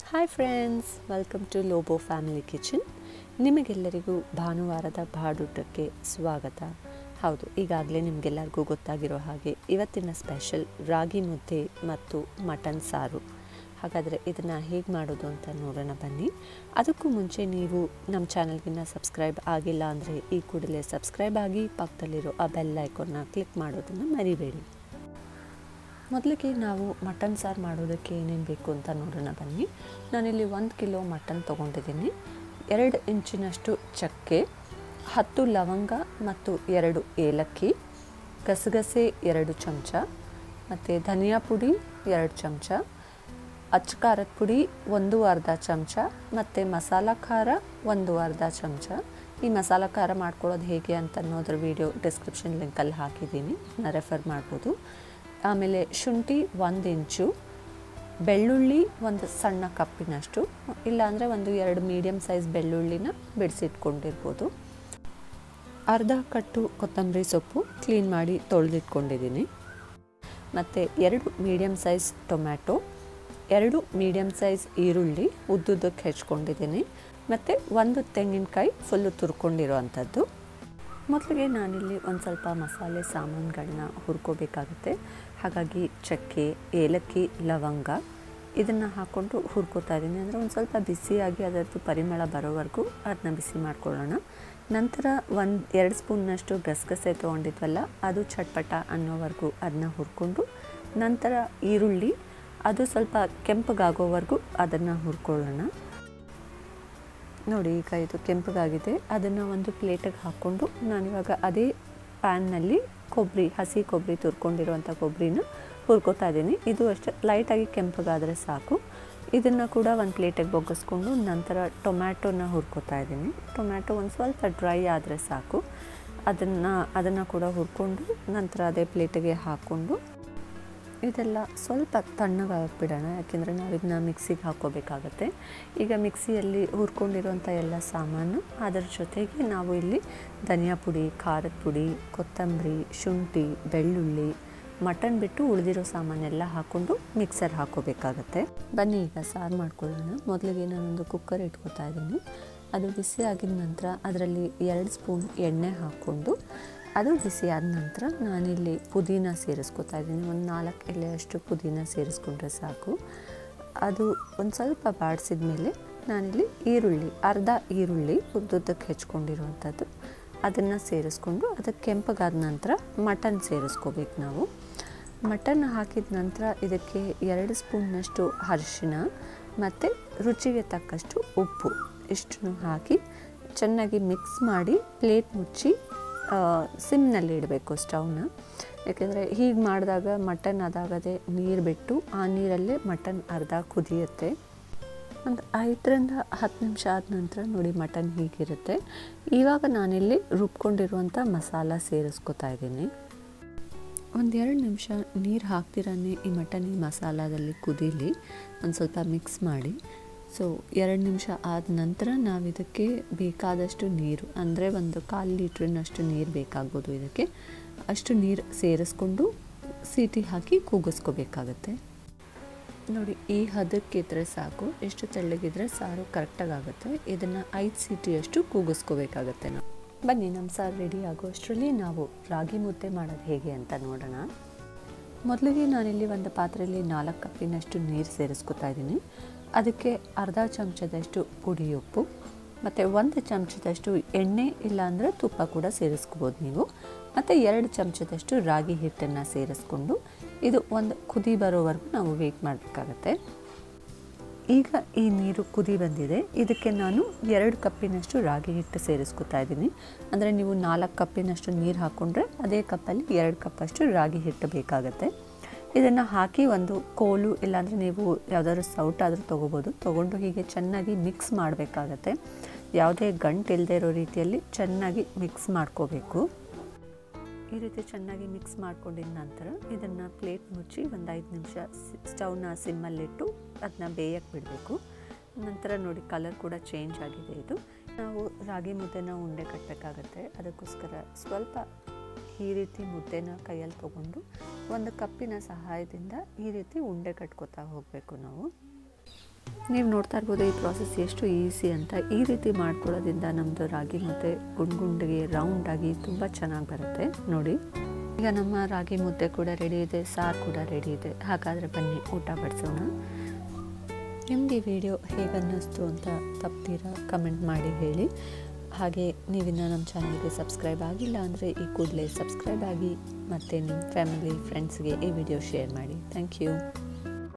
hi friends welcome to Lobo family kitchen ನಿಮಗೆಲ್ಲರಿಗೂ ಭಾನುವಾರದ ಬಾಡೂಟಕ್ಕೆ ಸ್ವಾಗತ ಹೌದು ಈಗಾಗಲೇ ನಿಮಗೆಲ್ಲರಿಗೂ ಗೊತ್ತಾಗಿರೋ ಹಾಗೆ ಇವತ್ತಿನ ಸ್ಪೆಷಲ್ ರಾಗಿ ಮುದ್ದೆ ಮತ್ತು ಮಟನ್ ಸಾರು ಹಾಗಾದರೆ ಇದನ್ನು ಹೇಗೆ ಮಾಡೋದು ಅಂತ ನೋಡೋಣ ಬನ್ನಿ ಅದಕ್ಕೂ ಮುಂಚೆ ನೀವು ನಮ್ಮ ಚಾನಲ್ಗಿನ್ನ ಸಬ್ಸ್ಕ್ರೈಬ್ ಆಗಿಲ್ಲ ಅಂದರೆ ಈ ಕೂಡಲೇ ಸಬ್ಸ್ಕ್ರೈಬ್ ಆಗಿ ಪಕ್ಕದಲ್ಲಿರೋ ಆ ಬೆಲ್ ಐಕಾನ್ನ ಕ್ಲಿಕ್ ಮಾಡೋದನ್ನು ಮರಿಬೇಡಿ ಮೊದಲಿಗೆ ನಾವು ಮಟನ್ ಸಾರು ಮಾಡೋದಕ್ಕೆ ಏನೇನು ಬೇಕು ಅಂತ ನೋಡೋಣ ಬನ್ನಿ ನಾನಿಲ್ಲಿ ಒಂದು ಕಿಲೋ ಮಟನ್ ತೊಗೊಂಡಿದ್ದೀನಿ ಎರಡು ಇಂಚಿನಷ್ಟು ಚಕ್ಕೆ ಹತ್ತು ಲವಂಗ ಮತ್ತು ಎರಡು ಏಲಕ್ಕಿ ಗಸಗಸೆ ಎರಡು ಚಮಚ ಮತ್ತು ಧನಿಯಾ ಪುಡಿ ಎರಡು ಚಮಚ ಅಚ್ಚ ಖಾರದ ಪುಡಿ ಒಂದು ಅರ್ಧ ಚಮಚ ಮತ್ತು ಮಸಾಲ ಖಾರ ಒಂದು ಅರ್ಧ ಚಮಚ ಈ ಮಸಾಲ ಖಾರ ಮಾಡ್ಕೊಳ್ಳೋದು ಹೇಗೆ ಅಂತ ಅನ್ನೋದ್ರ ವಿಡಿಯೋ ಡಿಸ್ಕ್ರಿಪ್ಷನ್ ಲಿಂಕಲ್ಲಿ ಹಾಕಿದ್ದೀನಿ ಅದನ್ನ ರೆಫರ್ ಮಾಡ್ಬೋದು ಆಮೇಲೆ ಶುಂಠಿ ಒಂದು ಇಂಚು ಬೆಳ್ಳುಳ್ಳಿ ಒಂದು ಸಣ್ಣ ಕಪ್ಪಿನಷ್ಟು ಇಲ್ಲಾಂದರೆ ಒಂದು ಎರಡು ಮೀಡಿಯಮ್ ಸೈಜ್ ಬೆಳ್ಳುಳ್ಳಿನ ಬಿಡಿಸಿಟ್ಕೊಂಡಿರ್ಬೋದು ಅರ್ಧ ಕಟ್ಟು ಕೊತ್ತಂಬರಿ ಸೊಪ್ಪು ಕ್ಲೀನ್ ಮಾಡಿ ತೊಳೆದಿಟ್ಕೊಂಡಿದ್ದೀನಿ ಮತ್ತು ಎರಡು ಮೀಡಿಯಮ್ ಸೈಜ್ ಟೊಮ್ಯಾಟೊ ಎರಡು ಮೀಡಿಯಮ್ ಸೈಜ್ ಈರುಳ್ಳಿ ಉದ್ದುದ್ದಕ್ಕೆ ಹೆಚ್ಕೊಂಡಿದ್ದೀನಿ ಮತ್ತು ಒಂದು ತೆಂಗಿನಕಾಯಿ ಫುಲ್ಲು ತುರ್ಕೊಂಡಿರೋ ಅಂಥದ್ದು ಮೊದಲಿಗೆ ನಾನಿಲ್ಲಿ ಒಂದು ಸ್ವಲ್ಪ ಮಸಾಲೆ ಸಾಮಾನುಗಳನ್ನ ಹುರ್ಕೋಬೇಕಾಗುತ್ತೆ ಹಾಗಾಗಿ ಚಕ್ಕೆ ಏಲಕ್ಕಿ ಲವಂಗ ಇದನ್ನು ಹಾಕ್ಕೊಂಡು ಹುರ್ಕೋತಾ ಇದ್ದೀನಿ ಅಂದರೆ ಒಂದು ಸ್ವಲ್ಪ ಬಿಸಿಯಾಗಿ ಅದರದ್ದು ಪರಿಮಳ ಬರೋವರೆಗೂ ಅದನ್ನ ಬಿಸಿ ಮಾಡ್ಕೊಳ್ಳೋಣ ನಂತರ ಒಂದು ಎರಡು ಸ್ಪೂನ್ನಷ್ಟು ಗಸಗಸೆ ತೊಗೊಂಡಿದ್ವಲ್ಲ ಅದು ಚಟ್ಪಟ ಅನ್ನೋವರೆಗೂ ಅದನ್ನ ಹುರ್ಕೊಂಡು ನಂತರ ಈರುಳ್ಳಿ ಅದು ಸ್ವಲ್ಪ ಕೆಂಪಗಾಗೋವರೆಗೂ ಅದನ್ನು ಹುರ್ಕೊಳ್ಳೋಣ ನೋಡಿ ಈಗ ಇದು ಕೆಂಪಗಾಗಿದೆ ಅದನ್ನು ಒಂದು ಪ್ಲೇಟಿಗೆ ಹಾಕ್ಕೊಂಡು ನಾನಿವಾಗ ಅದೇ ಪ್ಯಾನ್ನಲ್ಲಿ ಕೊಬ್ಬರಿ ಹಸಿ ಕೊಬ್ಬರಿ ತುರ್ಕೊಂಡಿರುವಂಥ ಕೊಬ್ಬರಿನ ಹುರ್ಕೋತಾ ಇದ್ದೀನಿ ಇದು ಅಷ್ಟೇ ಲೈಟಾಗಿ ಕೆಂಪಗಾದರೆ ಸಾಕು ಇದನ್ನು ಕೂಡ ಒಂದು ಪ್ಲೇಟಿಗೆ ಬೊಗ್ಗಿಸ್ಕೊಂಡು ನಂತರ ಟೊಮ್ಯಾಟೊನ ಹುರ್ಕೋತಾ ಇದ್ದೀನಿ ಟೊಮ್ಯಾಟೊ ಒಂದು ಸ್ವಲ್ಪ ಡ್ರೈ ಆದರೆ ಸಾಕು ಅದನ್ನು ಅದನ್ನು ಕೂಡ ಹುರ್ಕೊಂಡು ನಂತರ ಅದೇ ಪ್ಲೇಟಿಗೆ ಹಾಕ್ಕೊಂಡು ಇದೆಲ್ಲ ಸ್ವಲ್ಪ ತಣ್ಣಗಾಗ್ಬಿಡೋಣ ಯಾಕೆಂದರೆ ನಾವು ಇದನ್ನ ಮಿಕ್ಸಿಗೆ ಹಾಕ್ಕೋಬೇಕಾಗತ್ತೆ ಈಗ ಮಿಕ್ಸಿಯಲ್ಲಿ ಹುರ್ಕೊಂಡಿರೋಂಥ ಎಲ್ಲ ಸಾಮಾನು ಅದರ ಜೊತೆಗೆ ನಾವು ಇಲ್ಲಿ ಧನಿಯಾ ಪುಡಿ ಖಾರದ ಪುಡಿ ಕೊತ್ತಂಬರಿ ಶುಂಠಿ ಬೆಳ್ಳುಳ್ಳಿ ಮಟನ್ ಬಿಟ್ಟು ಉಳಿದಿರೋ ಸಾಮಾನೆಲ್ಲ ಹಾಕ್ಕೊಂಡು ಮಿಕ್ಸರ್ ಹಾಕ್ಕೋಬೇಕಾಗತ್ತೆ ಬನ್ನಿ ಈಗ ಸಾರು ಮಾಡ್ಕೊಳ್ಳೋಣ ಮೊದಲಿಗೆ ನಾನೊಂದು ಕುಕ್ಕರ್ ಇಟ್ಕೊತಾ ಇದ್ದೀನಿ ಅದು ಬಿಸಿ ಆಗಿದ ನಂತರ ಅದರಲ್ಲಿ ಎರಡು ಸ್ಪೂನ್ ಎಣ್ಣೆ ಹಾಕ್ಕೊಂಡು ಅದು ಬಿಸಿ ಆದ ನಂತರ ನಾನಿಲ್ಲಿ ಪುದೀನ ಸೇರಿಸ್ಕೊತಾ ಇದ್ದೀನಿ ಒಂದು ನಾಲ್ಕು ಎಲೆಯಷ್ಟು ಪುದೀನ ಸೇರಿಸ್ಕೊಂಡ್ರೆ ಸಾಕು ಅದು ಒಂದು ಸ್ವಲ್ಪ ಬಾಡಿಸಿದ ಮೇಲೆ ನಾನಿಲ್ಲಿ ಈರುಳ್ಳಿ ಅರ್ಧ ಈರುಳ್ಳಿ ಉದ್ದುದ್ದಕ್ಕೆ ಹೆಚ್ಕೊಂಡಿರುವಂಥದ್ದು ಅದನ್ನು ಸೇರಿಸ್ಕೊಂಡು ಅದಕ್ಕೆ ಕೆಂಪಗಾದ ನಂತರ ಮಟನ್ ಸೇರಿಸ್ಕೋಬೇಕು ನಾವು ಮಟನ್ ಹಾಕಿದ ನಂತರ ಇದಕ್ಕೆ ಎರಡು ಸ್ಪೂನ್ನಷ್ಟು ಅರಿಶಿನ ಮತ್ತು ರುಚಿಗೆ ತಕ್ಕಷ್ಟು ಉಪ್ಪು ಇಷ್ಟನ್ನು ಹಾಕಿ ಚೆನ್ನಾಗಿ ಮಿಕ್ಸ್ ಮಾಡಿ ಪ್ಲೇಟ್ ಮುಚ್ಚಿ ಸಿಮ್ನಲ್ಲಿ ಇಡಬೇಕು ಸ್ಟವ್ನ ಯಾಕೆಂದರೆ ಹೀಗೆ ಮಾಡಿದಾಗ ಮಟನ್ ಅದಾಗದೆ ನೀರು ಬಿಟ್ಟು ಆ ನೀರಲ್ಲೇ ಮಟನ್ ಅರ್ಧ ಕುದಿಯುತ್ತೆ ಒಂದು ಐದರಿಂದ ಹತ್ತು ನಿಮಿಷ ಆದ ನಂತರ ನೋಡಿ ಮಟನ್ ಹೀಗಿರುತ್ತೆ ಇವಾಗ ನಾನಿಲ್ಲಿ ರುಬ್ಕೊಂಡಿರುವಂಥ ಮಸಾಲ ಸೇರಿಸ್ಕೊತಾ ಇದ್ದೀನಿ ಒಂದೆರಡು ನಿಮಿಷ ನೀರು ಹಾಕ್ತಿರೇ ಈ ಮಟನ್ ಈ ಮಸಾಲದಲ್ಲಿ ಕುದೀಲಿ ಒಂದು ಸ್ವಲ್ಪ ಮಿಕ್ಸ್ ಮಾಡಿ ಸೊ ಎರಡು ನಿಮಿಷ ಆದ ನಂತರ ನಾವು ಇದಕ್ಕೆ ಬೇಕಾದಷ್ಟು ನೀರು ಅಂದರೆ ಒಂದು ಕಾಲು ಲೀಟ್ರಿನಷ್ಟು ನೀರು ಬೇಕಾಗ್ಬೋದು ಇದಕ್ಕೆ ಅಷ್ಟು ನೀರು ಸೇರಿಸ್ಕೊಂಡು ಸೀಟಿ ಹಾಕಿ ಕೂಗಿಸ್ಕೋಬೇಕಾಗತ್ತೆ ನೋಡಿ ಈ ಹದಕ್ಕಿದ್ರೆ ಸಾಕು ಎಷ್ಟು ತೆಳ್ಳಗಿದ್ರೆ ಸಾರು ಕರೆಕ್ಟಾಗಿ ಆಗುತ್ತೆ ಇದನ್ನು ಐದು ಸೀಟಿಯಷ್ಟು ಕೂಗಿಸ್ಕೋಬೇಕಾಗತ್ತೆ ನಾವು ಬನ್ನಿ ನಮ್ಮ ಸಾರು ರೆಡಿ ಆಗೋ ಅಷ್ಟರಲ್ಲಿ ನಾವು ರಾಗಿ ಮುದ್ದೆ ಮಾಡೋದು ಹೇಗೆ ಅಂತ ನೋಡೋಣ ಮೊದಲಿಗೆ ನಾನಿಲ್ಲಿ ಒಂದು ಪಾತ್ರೆಯಲ್ಲಿ ನಾಲ್ಕು ಕಪ್ಪಿನಷ್ಟು ನೀರು ಸೇರಿಸ್ಕೊತಾ ಇದ್ದೀನಿ ಅದಕ್ಕೆ ಅರ್ಧ ಚಮಚದಷ್ಟು ಪುಡಿ ಉಪ್ಪು ಮತ್ತು ಒಂದು ಚಮಚದಷ್ಟು ಎಣ್ಣೆ ಇಲ್ಲಾಂದರೆ ತುಪ್ಪ ಕೂಡ ಸೇರಿಸ್ಕೋಬೋದು ನೀವು ಮತ್ತು ಎರಡು ಚಮಚದಷ್ಟು ರಾಗಿ ಹಿಟ್ಟನ್ನು ಸೇರಿಸ್ಕೊಂಡು ಇದು ಒಂದು ಕುದಿ ಬರೋವರೆಗೂ ನಾವು ವೆಯ್ಟ್ ಮಾಡಬೇಕಾಗತ್ತೆ ಈಗ ಈ ನೀರು ಕುದಿ ಬಂದಿದೆ ಇದಕ್ಕೆ ನಾನು ಎರಡು ಕಪ್ಪಿನಷ್ಟು ರಾಗಿ ಹಿಟ್ಟು ಸೇರಿಸ್ಕೊತಾ ಇದ್ದೀನಿ ಅಂದರೆ ನೀವು ನಾಲ್ಕು ಕಪ್ಪಿನಷ್ಟು ನೀರು ಹಾಕ್ಕೊಂಡ್ರೆ ಅದೇ ಕಪ್ಪಲ್ಲಿ ಎರಡು ಕಪ್ಪಷ್ಟು ರಾಗಿ ಹಿಟ್ಟು ಬೇಕಾಗತ್ತೆ ಇದನ್ನು ಹಾಕಿ ಒಂದು ಕೋಲು ಇಲ್ಲಾಂದರೆ ನೀವು ಯಾವುದಾದ್ರು ಸೌಟಾದರೂ ತೊಗೋಬೋದು ತೊಗೊಂಡು ಹೀಗೆ ಚೆನ್ನಾಗಿ ಮಿಕ್ಸ್ ಮಾಡಬೇಕಾಗತ್ತೆ ಯಾವುದೇ ಗಂಟು ಇಲ್ಲದೆ ಇರೋ ರೀತಿಯಲ್ಲಿ ಚೆನ್ನಾಗಿ ಮಿಕ್ಸ್ ಮಾಡ್ಕೋಬೇಕು ಈ ರೀತಿ ಚೆನ್ನಾಗಿ ಮಿಕ್ಸ್ ಮಾಡ್ಕೊಂಡಿದ ನಂತರ ಇದನ್ನು ಪ್ಲೇಟ್ ಮುಚ್ಚಿ ಒಂದು ಐದು ನಿಮಿಷ ಸ್ಟವ್ನ ಸಿಮ್ಮಲ್ಲಿಟ್ಟು ಅದನ್ನ ಬೇಯಕ್ಕೆ ಬಿಡಬೇಕು ನಂತರ ನೋಡಿ ಕಲರ್ ಕೂಡ ಚೇಂಜ್ ಆಗಿದೆ ಇದು ನಾವು ರಾಗಿ ಮುದ್ದೆನ ಉಂಡೆ ಕಟ್ಟಬೇಕಾಗತ್ತೆ ಅದಕ್ಕೋಸ್ಕರ ಸ್ವಲ್ಪ ಈ ರೀತಿ ಮುದ್ದೆನ ಕೈಯಲ್ಲಿ ತೊಗೊಂಡು ಒಂದು ಕಪ್ಪಿನ ಸಹಾಯದಿಂದ ಈ ರೀತಿ ಉಂಡೆ ಕಟ್ಕೋತಾ ಹೋಗಬೇಕು ನಾವು ನೀವು ನೋಡ್ತಾ ಇರ್ಬೋದು ಈ ಪ್ರಾಸೆಸ್ ಎಷ್ಟು ಈಸಿ ಅಂತ ಈ ರೀತಿ ಮಾಡ್ಕೊಳ್ಳೋದ್ರಿಂದ ನಮ್ಮದು ರಾಗಿ ಮುದ್ದೆ ಗುಂಡ್ ಗುಂಡಿಗೆ ರೌಂಡಾಗಿ ತುಂಬ ಚೆನ್ನಾಗಿ ಬರುತ್ತೆ ನೋಡಿ ಈಗ ನಮ್ಮ ರಾಗಿ ಮುದ್ದೆ ಕೂಡ ರೆಡಿ ಇದೆ ಸಾರು ಕೂಡ ರೆಡಿ ಇದೆ ಹಾಗಾದರೆ ಬನ್ನಿ ಊಟ ಬಡಿಸೋಣ ನಿಮ್ಗೆ ಈ ವಿಡಿಯೋ ಹೇಗೆ ಅನ್ನಿಸ್ತು ಅಂತ ತಪ್ತೀರ ಕಮೆಂಟ್ ಮಾಡಿ ಹೇಳಿ ಹಾಗೆ ನೀವಿನ್ನು ನಮ್ಮ ಚಾನಲ್ಗೆ ಸಬ್ಸ್ಕ್ರೈಬ್ ಆಗಿಲ್ಲ ಅಂದರೆ ಈ ಕೂಡಲೇ ಸಬ್ಸ್ಕ್ರೈಬ್ ಆಗಿ ಮತ್ತು ನಿಮ್ಮ ಫ್ಯಾಮಿಲಿ ಫ್ರೆಂಡ್ಸ್ಗೆ ಈ ವಿಡಿಯೋ ಶೇರ್ ಮಾಡಿ ಥ್ಯಾಂಕ್ ಯು